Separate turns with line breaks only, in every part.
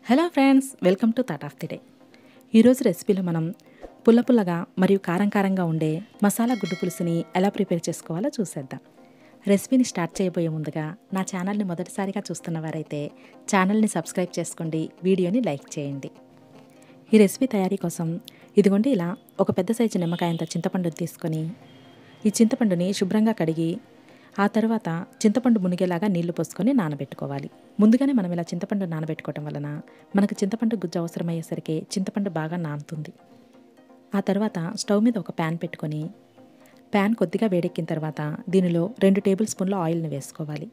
hello friends welcome to thought of the day ఈరోజు రెసిపీలో మనం పుల్ల పుల్లగా మరియు కారం కారంగా ఉండే మసాలా గుడ్డు పులుసుని ఎలా ప్రిపేర్ చేసుకోవాలో చూసేద్దాం రెసిపీని స్టార్ట్ చేయబోయే ముందుగా నా ఛానల్ని మొదటిసారిగా చూస్తున్న వారైతే ఛానల్ని సబ్స్క్రైబ్ చేసుకోండి వీడియోని లైక్ చేయండి ఈ రెసిపీ తయారీ కోసం ఇదిగోండి ఇలా ఒక పెద్ద సైజు నిమ్మకాయంత చింతపండు తీసుకొని ఈ చింతపండుని శుభ్రంగా కడిగి ఆ తర్వాత చింతపండు మునిగేలాగా నీళ్లు పోసుకొని నానబెట్టుకోవాలి ముందుగానే మనం ఇలా చింతపండు నానబెట్టుకోవటం వలన మనకు చింతపండు గుజ్జు అవసరమయ్యేసరికి చింతపండు బాగా నానుతుంది ఆ తర్వాత స్టవ్ మీద ఒక ప్యాన్ పెట్టుకొని ప్యాన్ కొద్దిగా వేడెక్కిన తర్వాత దీనిలో రెండు టేబుల్ స్పూన్ల ఆయిల్ని వేసుకోవాలి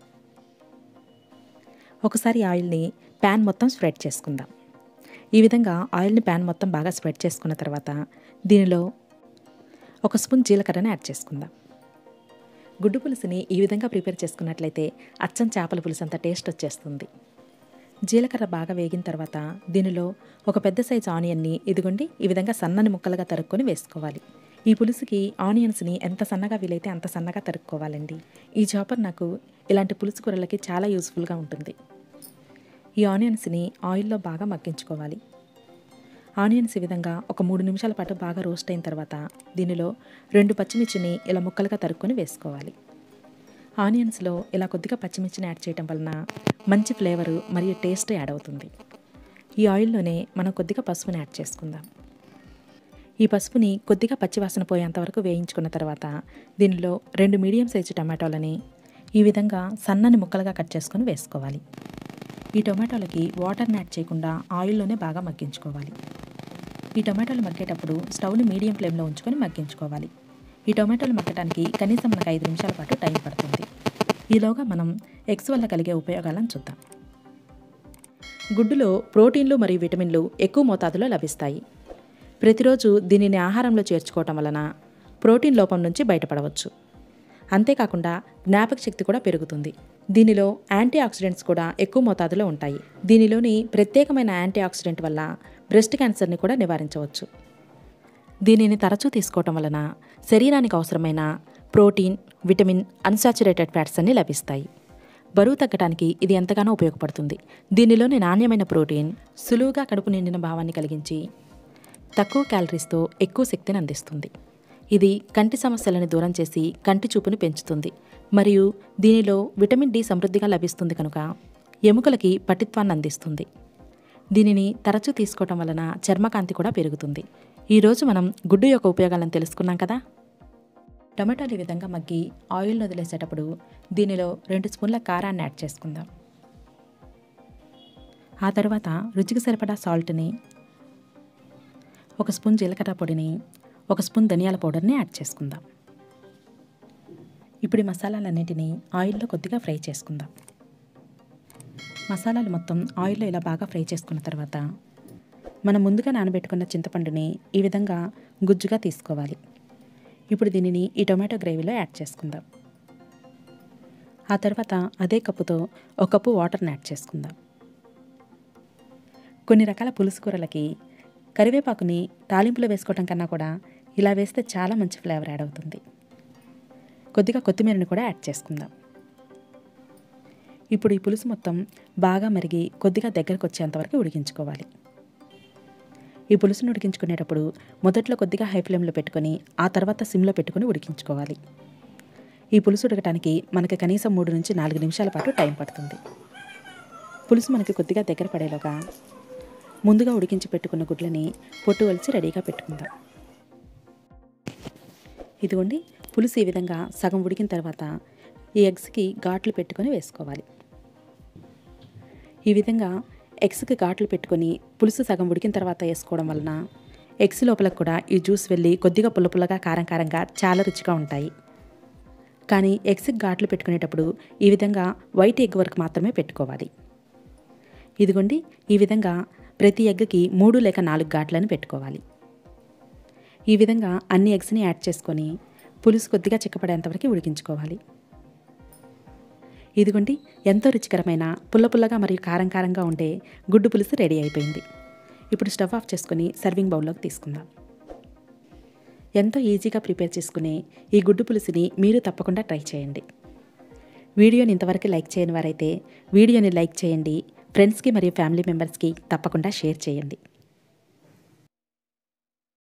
ఒకసారి ఆయిల్ని ప్యాన్ మొత్తం స్ప్రెడ్ చేసుకుందాం ఈ విధంగా ఆయిల్ని ప్యాన్ మొత్తం బాగా స్ప్రెడ్ చేసుకున్న తర్వాత దీనిలో ఒక స్పూన్ జీలకర్రని యాడ్ చేసుకుందాం గుడ్డు పులుసుని ఈ విధంగా ప్రిపేర్ చేసుకున్నట్లయితే అచ్చం చేపల పులుసు అంత టేస్ట్ వచ్చేస్తుంది జీలకర్ర బాగా వేగిన తర్వాత దీనిలో ఒక పెద్ద సైజు ఆనియన్ని ఇదిగోండి ఈ విధంగా సన్నని ముక్కలుగా తరుక్కొని వేసుకోవాలి ఈ పులుసుకి ఆనియన్స్ని ఎంత సన్నగా వీలైతే అంత సన్నగా తరుక్కోవాలండి ఈ చాపర్ నాకు ఇలాంటి పులుసు కూరలకి చాలా యూస్ఫుల్గా ఉంటుంది ఈ ఆనియన్స్ని ఆయిల్లో బాగా మగ్గించుకోవాలి ఆనియన్స్ ఈ విధంగా ఒక మూడు నిమిషాల పాటు బాగా రోస్ట్ అయిన తర్వాత దీనిలో రెండు పచ్చిమిర్చిని ఇలా ముక్కలుగా తరుక్కొని వేసుకోవాలి ఆనియన్స్లో ఇలా కొద్దిగా పచ్చిమిర్చిని యాడ్ చేయడం వలన మంచి ఫ్లేవరు మరియు టేస్ట్ యాడ్ అవుతుంది ఈ ఆయిల్లోనే మనం కొద్దిగా పసుపుని యాడ్ చేసుకుందాం ఈ పసుపుని కొద్దిగా పచ్చివాసన పోయేంత వరకు వేయించుకున్న తర్వాత దీనిలో రెండు మీడియం సైజు టమాటోలని ఈ విధంగా సన్నని ముక్కలుగా కట్ చేసుకొని వేసుకోవాలి ఈ టొమాటోలకి వాటర్ని యాడ్ చేయకుండా ఆయిల్లోనే బాగా మగ్గించుకోవాలి ఈ టొమాటోలు మగ్గేటప్పుడు స్టవ్ని మీడియం ఫ్లేమ్లో ఉంచుకొని మగ్గించుకోవాలి ఈ టొమాటోలు మగ్గటానికి కనీసం మనకు ఐదు నిమిషాల పాటు టైం పడుతుంది ఈలోగా మనం ఎగ్స్ వల్ల కలిగే ఉపయోగాలను చూద్దాం గుడ్డులో ప్రోటీన్లు మరియు విటమిన్లు ఎక్కువ మోతాదులో లభిస్తాయి ప్రతిరోజు దీనిని ఆహారంలో చేర్చుకోవటం వలన ప్రోటీన్ లోపం నుంచి బయటపడవచ్చు అంతేకాకుండా జ్ఞాపక శక్తి కూడా పెరుగుతుంది దీనిలో యాంటీ ఆక్సిడెంట్స్ కూడా ఎక్కువ మోతాదులో ఉంటాయి దీనిలోని ప్రత్యేకమైన యాంటీ ఆక్సిడెంట్ వల్ల బ్రెస్ట్ క్యాన్సర్ని కూడా నివారించవచ్చు దీనిని తరచూ తీసుకోవటం వలన శరీరానికి అవసరమైన ప్రోటీన్ విటమిన్ అన్సాచురేటెడ్ ఫ్యాట్స్ అన్ని లభిస్తాయి బరువు తగ్గడానికి ఇది ఎంతగానో ఉపయోగపడుతుంది దీనిలోని నాణ్యమైన ప్రోటీన్ సులువుగా కడుపు నిండిన భావాన్ని కలిగించి తక్కువ క్యాలరీస్తో ఎక్కువ శక్తిని అందిస్తుంది ఇది కంటి సమస్యలను దూరం చేసి కంటి చూపుని పెంచుతుంది మరియు దీనిలో విటమిన్ డి సమృద్ధిగా లభిస్తుంది కనుక ఎముకలకి పటిత్వాన్ని అందిస్తుంది దీనిని తరచూ తీసుకోవటం వలన చర్మకాంతి కూడా పెరుగుతుంది ఈరోజు మనం గుడ్డు యొక్క ఉపయోగాలను తెలుసుకున్నాం కదా టమాటాలు ఈ విధంగా మగ్గి ఆయిల్ వదిలేసేటప్పుడు దీనిలో రెండు స్పూన్ల కారాన్ని యాడ్ చేసుకుందాం ఆ తర్వాత రుచికి సరిపడా సాల్ట్ని ఒక స్పూన్ జీలకర్ర పొడిని ఒక స్పూన్ ధనియాల పౌడర్ని యాడ్ చేసుకుందాం ఇప్పుడు ఈ మసాలాలన్నిటినీ ఆయిల్లో కొద్దిగా ఫ్రై చేసుకుందాం మసాలాలు మొత్తం ఆయిల్లో ఇలా బాగా ఫ్రై చేసుకున్న తర్వాత మనం ముందుగా నానబెట్టుకున్న చింతపండుని ఈ విధంగా గుజ్జుగా తీసుకోవాలి ఇప్పుడు దీనిని ఈ టొమాటో గ్రేవీలో యాడ్ చేసుకుందాం ఆ తర్వాత అదే కప్పుతో ఒక కప్పు వాటర్ని యాడ్ చేసుకుందాం కొన్ని రకాల పులుసు కూరలకి కరివేపాకుని తాలింపులో వేసుకోవటం కన్నా కూడా ఇలా వేస్తే చాలా మంచి ఫ్లేవర్ యాడ్ అవుతుంది కొద్దిగా కొత్తిమీరని కూడా యాడ్ చేసుకుందాం ఇప్పుడు ఈ పులుసు మొత్తం బాగా మరిగి కొద్దిగా దగ్గరకు వచ్చేంతవరకు ఉడికించుకోవాలి ఈ పులుసును ఉడికించుకునేటప్పుడు మొదట్లో కొద్దిగా హై ఫ్లేమ్లో పెట్టుకొని ఆ తర్వాత సిమ్లో పెట్టుకొని ఉడికించుకోవాలి ఈ పులుసు ఉడకటానికి మనకి కనీసం మూడు నుంచి నాలుగు నిమిషాల పాటు టైం పడుతుంది పులుసు మనకి కొద్దిగా దగ్గర పడేలోగా ముందుగా ఉడికించి పెట్టుకున్న గుడ్లని పొట్టు వలిచి రెడీగా పెట్టుకుందాం ఇదిగోండి పులుసు ఈ విధంగా సగం ఉడికిన తర్వాత ఈ ఎగ్స్కి ఘాట్లు పెట్టుకొని వేసుకోవాలి ఈ విధంగా ఎగ్స్కి ఘాట్లు పెట్టుకొని పులుసు సగం ఉడికిన తర్వాత వేసుకోవడం వలన ఎగ్స్ లోపలకు కూడా ఈ జ్యూస్ వెళ్ళి కొద్దిగా పుల్ల పుల్లగా కారం కారంగా చాలా రుచిగా ఉంటాయి కానీ ఎగ్స్కి ఘాట్లు పెట్టుకునేటప్పుడు ఈ విధంగా వైట్ ఎగ్ వరకు మాత్రమే పెట్టుకోవాలి ఇదిగోండి ఈ విధంగా ప్రతి ఎగ్కి మూడు లేక నాలుగు ఘాట్లను పెట్టుకోవాలి ఈ విధంగా అన్ని ఎగ్స్ని యాడ్ చేసుకొని పులుసు కొద్దిగా చిక్కపడేంతవరకు ఉడికించుకోవాలి ఇదిగోండి ఎంతో రుచికరమైన పుల్ల పుల్లగా మరియు కారం కారంగా ఉండే గుడ్డు పులుసు రెడీ అయిపోయింది ఇప్పుడు స్టవ్ ఆఫ్ చేసుకొని సర్వింగ్ బౌల్లోకి తీసుకుందాం ఎంతో ఈజీగా ప్రిపేర్ చేసుకునే ఈ గుడ్డు పులుసుని మీరు తప్పకుండా ట్రై చేయండి వీడియోని ఇంతవరకు లైక్ చేయని వారైతే వీడియోని లైక్ చేయండి ఫ్రెండ్స్కి మరియు ఫ్యామిలీ మెంబర్స్కి తప్పకుండా షేర్ చేయండి